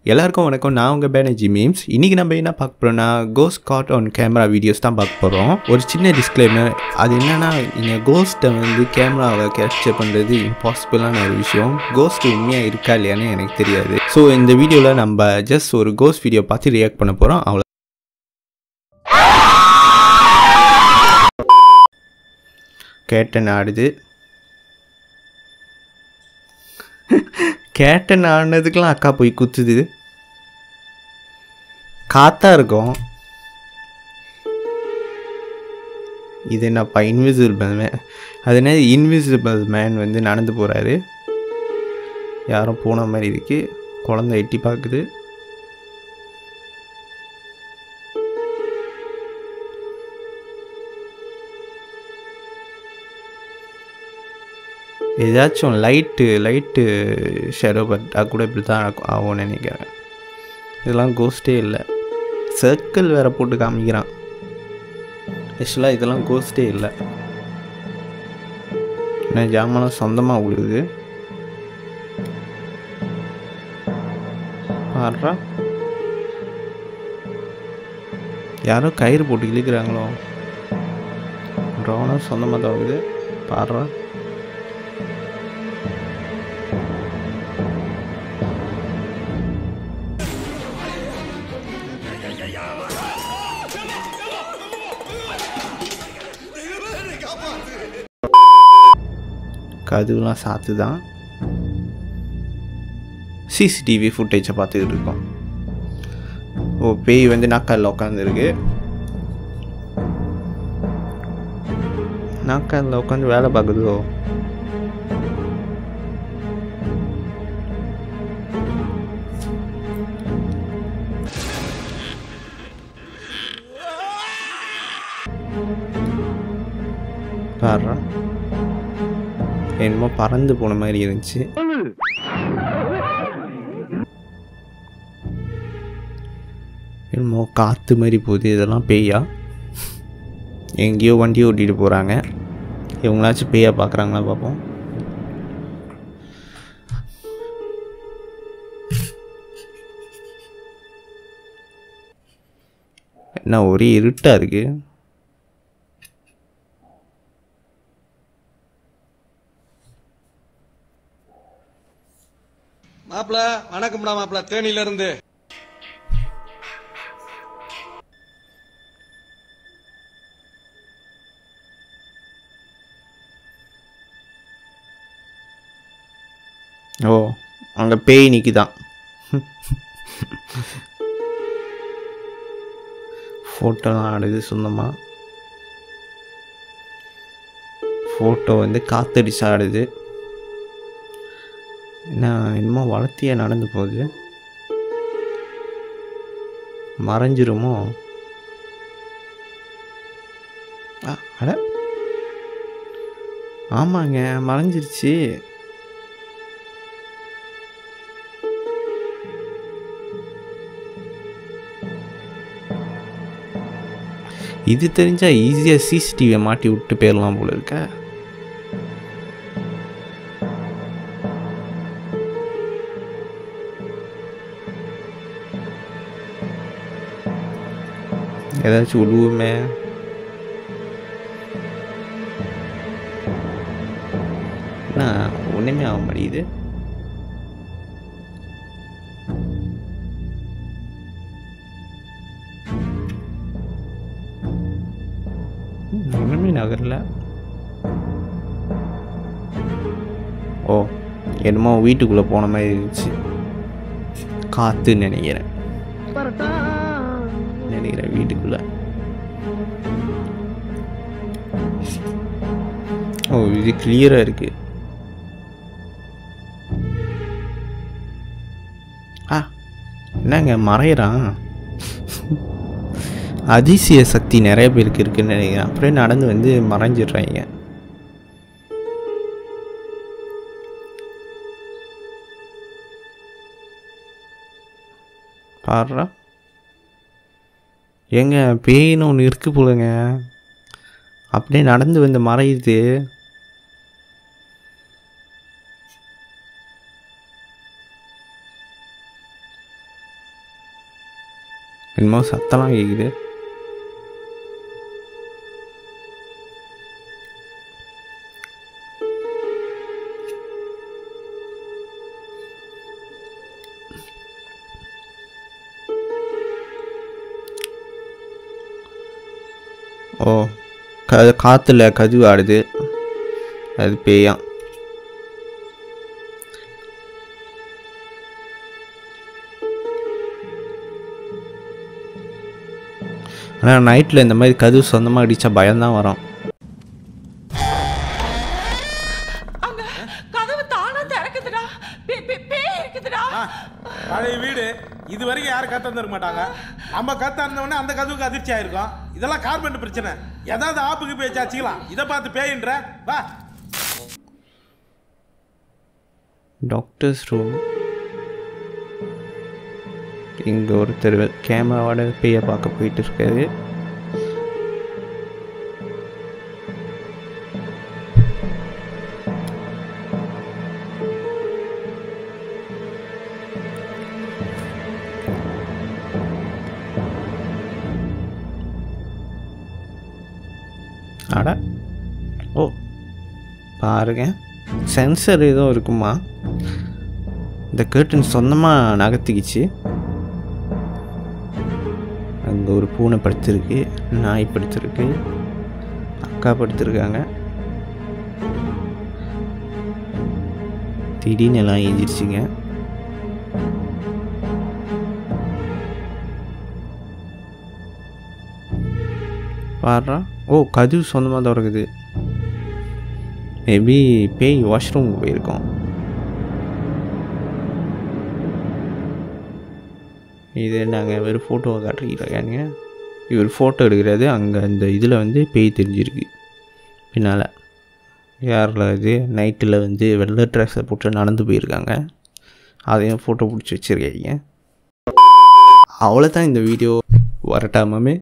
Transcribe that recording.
எல்லாருக்கும் வணக்கம் நான் உங்கள் பேனர்ஜி மீம்ஸ் இன்றைக்கி நம்ம என்ன பார்க்க போகிறோம்னா ghost caught on camera videos தான் பார்க்க போகிறோம் ஒரு சின்ன டிஸ்க்ளைமர் அது என்னென்னா நீங்கள் கோஸ்ட்டை வந்து கேமராவை கேப்சர் பண்ணுறது இம்பாசிபிளான ஒரு விஷயம் கோஸ்ட் உண்மையாக இருக்கா இல்லையான்னு எனக்கு தெரியாது ஸோ இந்த வீடியோவில் நம்ம ஜஸ்ட் ஒரு கோஸ்ட் வீடியோ பார்த்து ரியாக்ட் பண்ண போகிறோம் அவ்வளோ கேட்டன் ஆடுது கேட்டன் ஆடினதுக்கெலாம் அக்கா போய் குத்துது காத்தா இருக்கும் இது என்னப்பா இன்விசிபிள் மேன் அது என்ன இன்விசிபிள் மேன் வந்து நடந்து போகிறாரு யாரும் போன மாதிரி இருக்கு குழந்தை எட்டி பார்க்குது ஏதாச்சும் லைட்டு லைட்டு ஷேடோ பட்டா கூட இப்படி தான் ஆகும்னு நினைக்கிறேன் இதெல்லாம் கோஸ்டே இல்லை சர்க்கிள் வேற போட்டு காமிக்கிறான் ஆக்சுவலாக இதெல்லாம் கோஸ்டே இல்லை என்ன ஜாமான் சொந்தமாக விழுது பாடுறா யாரோ கயிறு போட்டு இழுக்கிறாங்களோ ட்ரோனும் சொந்தமாக தான் வருது பாடுறா கதவுலாம் சாத்து தான் சிசிடிவி ஃபுட்டேஜை பார்த்துக்கிட்டு இருக்கோம் ஓ பேய் வந்து நாக்காலில் உட்காந்துருக்கு நாக்காலில் உட்காந்து வேலை பார்க்குதோ பாடுறா என்னமோ பறந்து போன மாதிரி இருந்துச்சு என்னமோ காற்று மாதிரி போகுது இதெல்லாம் பேயா எங்கேயோ வண்டி ஓட்டிகிட்டு போகிறாங்க இவங்களாச்சும் பேயா பார்க்குறாங்களா பார்ப்போம் என்ன ஒரே இருட்டாக இருக்குது மாப்பிள வணக்கம்டா மாப்பிள தேனில இருந்து ஓ அங்கே பேய் நிற்கிதான் ஃபோட்டோலாம் ஆடுது சொந்தமாக ஃபோட்டோ வந்து காத்தடிச்சு ஆடுது என்ன என்னமோ வளர்த்தியா நடந்து போகுது மறைஞ்சிருமோ ஆ அட ஆமாங்க மறைஞ்சிருச்சு இது தெரிஞ்சால் ஈஸியாக சிசிடிவியை மாட்டி விட்டு போயிடலாம் போல இருக்க ஏதாச்சும் உழுவுமே என்ன ஒன்றுமே ஆக மாட்டேங்குது ஒன்றுமே நகரல ஓ என்னமோ வீட்டுக்குள்ளே போன மாதிரி இருந்துச்சு காற்றுன்னு நினைக்கிறேன் நினைக்கிறேன் வீட்டுக்குள்ள ஓ இது கிளியராக இருக்கு ஆ என்னங்க மறையிறான் அதிசய சக்தி நிறைய பேருக்கு இருக்குன்னு நினைக்கிறேன் அப்படியே நடந்து வந்து மறைஞ்சிடுறாங்க பாடுறா ஏங்க பேயின்னு ஒன்று இருக்கு போலங்க அப்படியே நடந்து வந்து மறையுது என்னமோ சத்தம்லாம் கேட்குது ஓ க காற்றுல கதுவு ஆடுது அது பேயாம் ஆனால் நைட்டில் இந்த மாதிரி கதவு சொந்தமாக அடித்தா பயம்தான் வரும் அங்க கதவு தானா திறக்குதுடா பே- பே- பேய் இருக்குதுடா ஆ, பழைய வீடு இது வரைக்கும் யாரும் கத்த தந்துருக்க மாட்டாங்க நம்ம கத்த இருந்தவொடனே அந்த கதவுக்கு அதிர்ச்சி ஆயிருக்கும் இதெல்லாம் கார்பெண்ட் பிரச்சனை ஏதாவது ஆப்புக்கு போய் சாச்சிக்கலாம் இதை பார்த்து பேயின்ற வா டாக்டர்ஸ் ரூம் இங்கே ஒருத்தர் கேமராவோட பேயை பார்க்க போயிட்டு இருக்காரு அட ஓ பாருங்க சென்சர் ஏதோ இருக்குமா இந்த கேர்டன் சொந்தமாக நகர்த்திக்கிச்சு அங்கே ஒரு பூனை படுத்திருக்கு நாய் படுத்திருக்கு அக்கா படுத்திருக்காங்க திடீர்னு எல்லாம் ஏஞ்சிருச்சுங்க பாடுறா ஓ கதவு சொந்தமாக திறக்குது மேபி பேய் வாஷ்ரூம் போயிருக்கோம் இது நாங்கள் வெறும் ஃபோட்டோவை காட்டுறீங்க இவர் ஃபோட்டோ எடுக்கிறது அங்கே அந்த இதில் வந்து பேய் தெரிஞ்சிருக்கு பின்னால் யாரில் இது நைட்டில் வந்து வெள்ளை ட்ரெஸ்ஸை போட்டு நடந்து போயிருக்காங்க அதையும் ஃபோட்டோ பிடிச்சி வச்சுருக்கீங்க அவ்வளோதான் இந்த வீடியோ வரட்டாமே